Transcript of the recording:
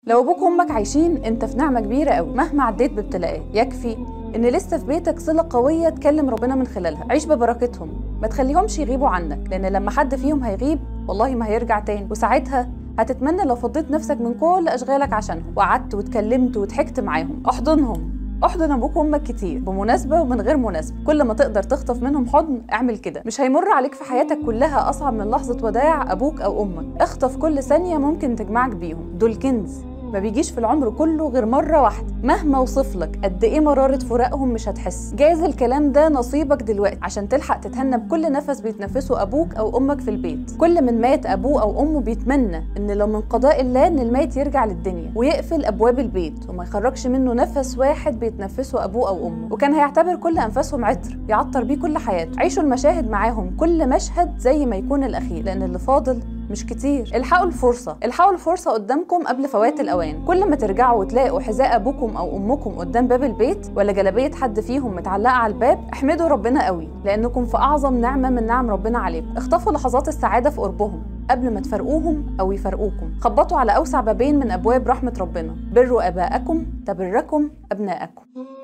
لو ابوك وامك عايشين انت في نعمه كبيره قوي مهما عديت بابتلاءات يكفي ان لسه في بيتك صله قويه تكلم ربنا من خلالها عيش ببركتهم ما تخليهمش يغيبوا عنك لان لما حد فيهم هيغيب والله ما هيرجع تاني وساعتها هتتمنى لو فضيت نفسك من كل اشغالك عشانهم وقعدت واتكلمت وضحكت معاهم احضنهم احضن ابوك وامك كتير بمناسبه ومن غير مناسبه كل ما تقدر تخطف منهم حضن اعمل كده مش هيمر عليك في حياتك كلها اصعب من لحظه وداع ابوك او امك اخطف كل ثانيه ممكن تجمعك بيهم دول كنز ما بيجيش في العمر كله غير مرة واحدة مهما اوصف لك قد ايه مرارة فراقهم مش هتحس جايز الكلام ده نصيبك دلوقتي عشان تلحق تتهنى بكل نفس بيتنفسه ابوك او امك في البيت كل من مات ابوه او امه بيتمنى ان لو من قضاء الله ان الميت يرجع للدنيا ويقفل ابواب البيت وما يخرجش منه نفس واحد بيتنفسه ابوه او امه وكان هيعتبر كل انفاسهم عطر يعطر بيه كل حياته عيشوا المشاهد معاهم كل مشهد زي ما يكون الاخير لان اللي فاضل مش كتير الحقوا الفرصة الحقوا الفرصة قدامكم قبل فوات الأوان كل ما ترجعوا وتلاقوا حذاء أبوكم أو أمكم قدام باب البيت ولا جلابية حد فيهم متعلقة على الباب احمدوا ربنا قوي لأنكم في أعظم نعمة من نعم ربنا عليكم اخطفوا لحظات السعادة في قربهم قبل ما تفرقوهم أو يفرقوكم خبطوا على أوسع بابين من أبواب رحمة ربنا بروا آباءكم تبركم أبناءكم